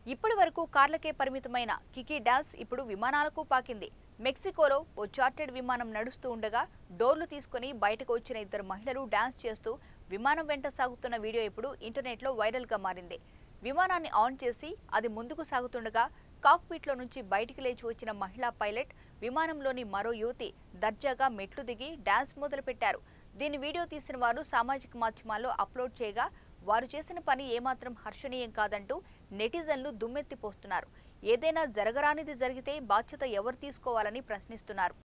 ఇప్పటి వరకు కార్లకే పరిమితమైన కికీ డాన్స్ ఇప్పుడు విమానాలకు పాకింది మెక్సికోలో ఓ చార్టెడ్ విమానం నడుస్తూ ఉండగా డోర్లు తీసుకుని బయటకు వచ్చిన ఇద్దరు మహిళలు డాన్స్ చేస్తూ విమానం వెంట సాగుతున్న వీడియో ఇప్పుడు ఇంటర్నెట్లో వైరల్గా మారింది విమానాన్ని ఆన్ చేసి అది ముందుకు సాగుతుండగా కాక్పిట్లో నుంచి బయటికి లేచి వచ్చిన మహిళా పైలట్ విమానంలోని మరో యువతి దర్జాగా మెట్లు దిగి డాన్స్ మొదలుపెట్టారు దీని వీడియో తీసిన వారు సామాజిక మాధ్యమాల్లో అప్లోడ్ చేయగా వారు చేసిన పని ఏమాత్రం హర్షణీయం కాదంటూ నెటిజన్లు దుమ్మెత్తిపోస్తున్నారు ఏదైనా జరగరానిది జరిగితే బాధ్యత ఎవరు తీసుకోవాలని ప్రశ్నిస్తున్నారు